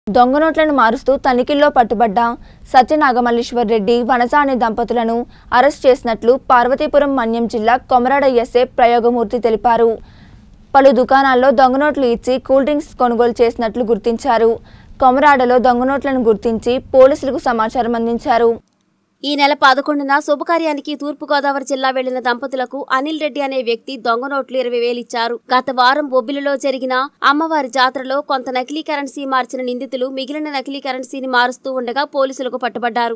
దొంగ నోట్లను మారుస్తూ తనిఖీల్లో పట్టుబడ్డ సత్యనాగమల్లీశ్వర్ రెడ్డి వనజ అనే దంపతులను అరెస్ట్ చేసినట్లు పార్వతీపురం మన్యం జిల్లా కొమరాడ ఎస్ఏ ప్రయోగమూర్తి తెలిపారు పలు దుకాణాల్లో దొంగ నోట్లు ఇచ్చి కూల్ డ్రింక్స్ కొనుగోలు చేసినట్లు గుర్తించారు కొమరాడలో దొంగ నోట్లను గుర్తించి పోలీసులకు సమాచారం అందించారు ఈ నెల పదకొండున శుభకార్యానికి తూర్పుగోదావరి జిల్లా వెళ్లిన దంపతులకు అనిల్ రెడ్డి అనే వ్యక్తి దొంగ నోట్లు ఇరవై వేలు ఇచ్చారు గత వారం బొబ్బిలిలో జరిగిన అమ్మవారి జాతరలో కొంత నకిలీ కరెన్సీ మార్చిన నిందితులు మిగిలిన నకిలీ కరెన్సీని మారుస్తూ ఉండగా పోలీసులకు పట్టుబడ్డారు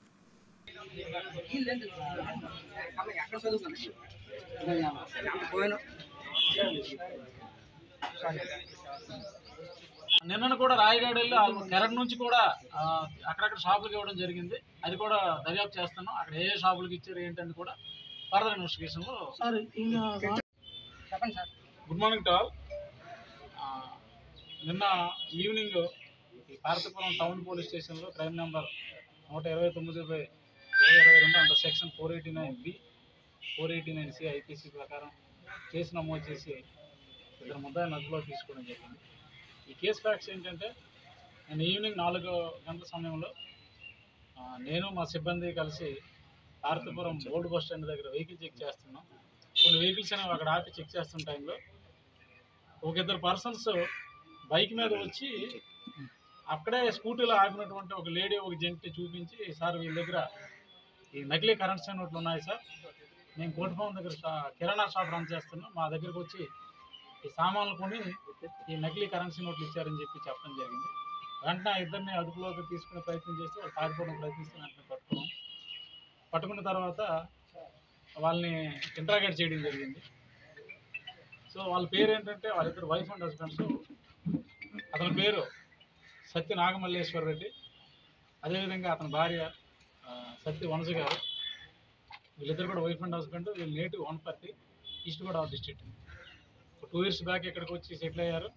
నిన్న కూడా రాయగడ వెళ్ళి వాళ్ళు కెరట్ నుంచి కూడా ఆ, అక్కడక్కడ షాపులకు ఇవ్వడం జరిగింది అది కూడా దర్యాప్తు చేస్తున్నాం అక్కడ ఏ ఏ షాపులకు ఇచ్చారు ఏంటని కూడా ఫర్దర్ ఇన్వెస్టిగేషన్లో గుడ్ మార్నింగ్ టు ఆల్ నిన్న ఈవినింగ్ ఈ భారతపురం టౌన్ పోలీస్ స్టేషన్లో క్రైమ్ నెంబర్ నూట ఇరవై తొమ్మిది బై ఇరవై ఇరవై రెండు under section four eighty nine B four eighty nine C IPC ప్రకారం కేసు నమోదు చేసి ఇద్దరు ముద్దాయి నదిలో తీసుకోవడం జరిగింది ఈ కేసు ఫ్యాక్ట్స్ ఏంటంటే నేను ఈవినింగ్ నాలుగు గంటల సమయంలో ఆ, నేను మా సిబ్బంది కలిసి భారతపురం ఓల్డ్ బస్ స్టాండ్ దగ్గర వెహికల్ చెక్ చేస్తున్నాం కొన్ని వెహికల్స్ అనేవి అక్కడ ఆపి చెక్ చేస్తున్న టైంలో ఒక ఇద్దరు పర్సన్స్ బైక్ మీద వచ్చి అక్కడే స్కూటీలో ఆపినటువంటి ఒక లేడీ ఒక జెంట్ చూపించి సార్ వీళ్ళ దగ్గర ఈ నకిలీ కరెన్సీ నోట్లు ఉన్నాయి సార్ మేము కోటిపాలెం దగ్గర షా- కిరాణా షాప్ రన్ చేస్తున్నాం మా దగ్గరకు వచ్చి ఈ సామాన్లు కొని ఈ నకిలీ కరెన్సీ నోట్లు ఇచ్చారని చెప్పి చెప్పడం జరిగింది వెంటనే ఆ ఇద్దరిని అదుపులోకి తీసుకునే ప్రయత్నం చేస్తే వాళ్ళు పారిపోవడం ప్రయత్నిస్తే వెంటనే పట్టుకున్నాం పట్టుకున్న తర్వాత వాళ్ళని ఇంట్రాగేట్ చేయడం జరిగింది సో వాళ్ళ పేరు ఏంటంటే వాళ్ళిద్దరు వైఫ్ అండ్ హస్బెండ్స్ అతని పేరు సత్య నాగమల్లేశ్వర రెడ్డి అదేవిధంగా అతని భార్య ఆ, సత్య వనజ గారు వీళ్ళిద్దరు కూడా వైఫ్ అండ్ హస్బెండ్ వీళ్ళు native Wanaparthy East Godavari district two years back ఇక్కడికి వచ్చి సెటిల్ అయ్యారు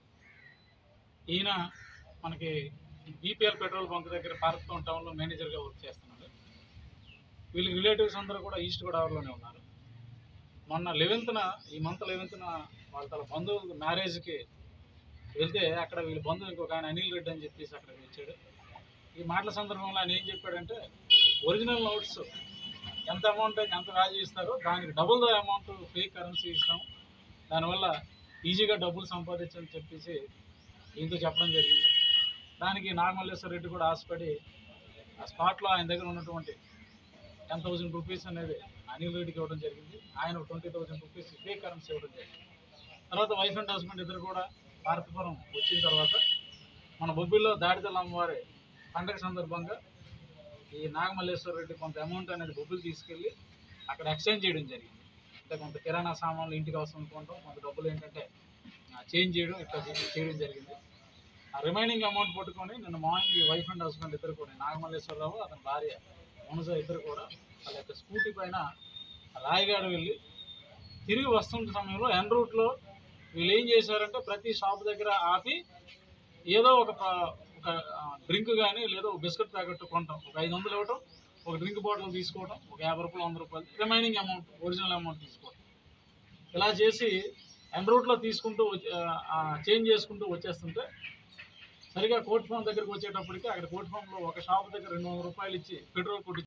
ఈయన మనకి బీపీఎల్ పెట్రోల్ బంక్ దగ్గర పార్క్టౌన్ టౌన్లో మేనేజర్గా వర్క్ చేస్తున్నాడు వీళ్ళ రిలేటివ్స్ అందరూ కూడా ఈస్ట్ గోదావరిలోనే ఉన్నారు మొన్న లెవెన్త్న ఈ మంత్ లెవెన్త్న వాళ్ళ తన బంధువులు మ్యారేజ్కి వెళ్తే అక్కడ వీళ్ళ బంధువు ఇంకొక ఆయన అనిల్ రెడ్డి అని చెప్పేసి అక్కడికి వచ్చాడు ఈ మాటల సందర్భంలో ఆయన ఏం చెప్పాడంటే ఒరిజినల్ నోట్స్ ఎంత అమౌంట్ అయితే ఎంత వాల్యూ ఇస్తారో దానికి double the amount fake currency ఇస్తాం దానివల్ల ఈజీగా డబ్బులు సంపాదించని చెప్పేసి ఈయనతో చెప్పడం జరిగింది దానికి నాగమల్లేశ్వర రెడ్డి కూడా ఆశపడి ఆ స్పాట్లో ఆయన దగ్గర ఉన్నటువంటి టెన్ థౌజండ్ రూపీస్ అనేది అనిల్ రెడ్డికి ఇవ్వడం జరిగింది ఆయన twenty thousand rupees fake currency ఇవ్వడం జరిగింది తర్వాత వైఫ్ అండ్ హస్బెండ్ ఇద్దరు కూడా భారతపురం వచ్చిన తర్వాత మన బొబ్బిల్లో దాడిదల అమ్మవారి పండగ సందర్భంగా ఈ నాగమల్లేశ్వర రెడ్డి కొంత అమౌంట్ అనేది బొబ్బిలు తీసుకెళ్ళి అక్కడ ఎక్స్చేంజ్ చేయడం జరిగింది అంటే కొంత కిరాణా సామాన్లు ఇంటికి అవసరం అనుకుంటాం కొంత డబ్బులు ఏంటంటే చేంజ్ చేయడం ఇట్లా చే- చేయడం జరిగింది ఆ రిమైనింగ్ అమౌంట్ పట్టుకొని నిన్న మార్నింగ్ ఈ వైఫ్ అండ్ హస్బెండ్ ఇద్దరు కూడా నాగమల్లేశ్వరరావు అతని భార్య మనస ఇద్దరు కూడా వాళ్ళ యొక్క స్కూటీ పైన రాయగాడు వెళ్ళి తిరిగి వస్తున్న సమయంలో ఎన్ రూట్లో వీళ్ళు ఏం చేశారంటే ప్రతి షాప్ దగ్గర ఆపి ఏదో ఒక ప- ఒక డ్రింక్ కానీ లేదా ఒక బిస్కెట్ ప్యాకెట్ కొంటాం ఒక ఐదు వందలు ఇవ్వటం ఒక డ్రింక్ బాటిల్ తీసుకోవడం ఒక యాభై రూపాయలు వంద రూపాయలు రిమైనింగ్ అమౌంట్ ఒరిజినల్ అమౌంట్ తీసుకోవడం ఇలా చేసి ఎన్ రూట్లో తీసుకుంటూ చేంజ్ చేసుకుంటూ వచ్చేస్తుంటే సరిగా కోర్ట్ ఫామ్ దగ్గరికి వచ్చేటప్పటికి అక్కడ కోర్ట్ ఫామ్లో ఒక షాప్ దగ్గర రెండు వందల రూపాయలు ఇచ్చి పెట్రోల్ కొట్టి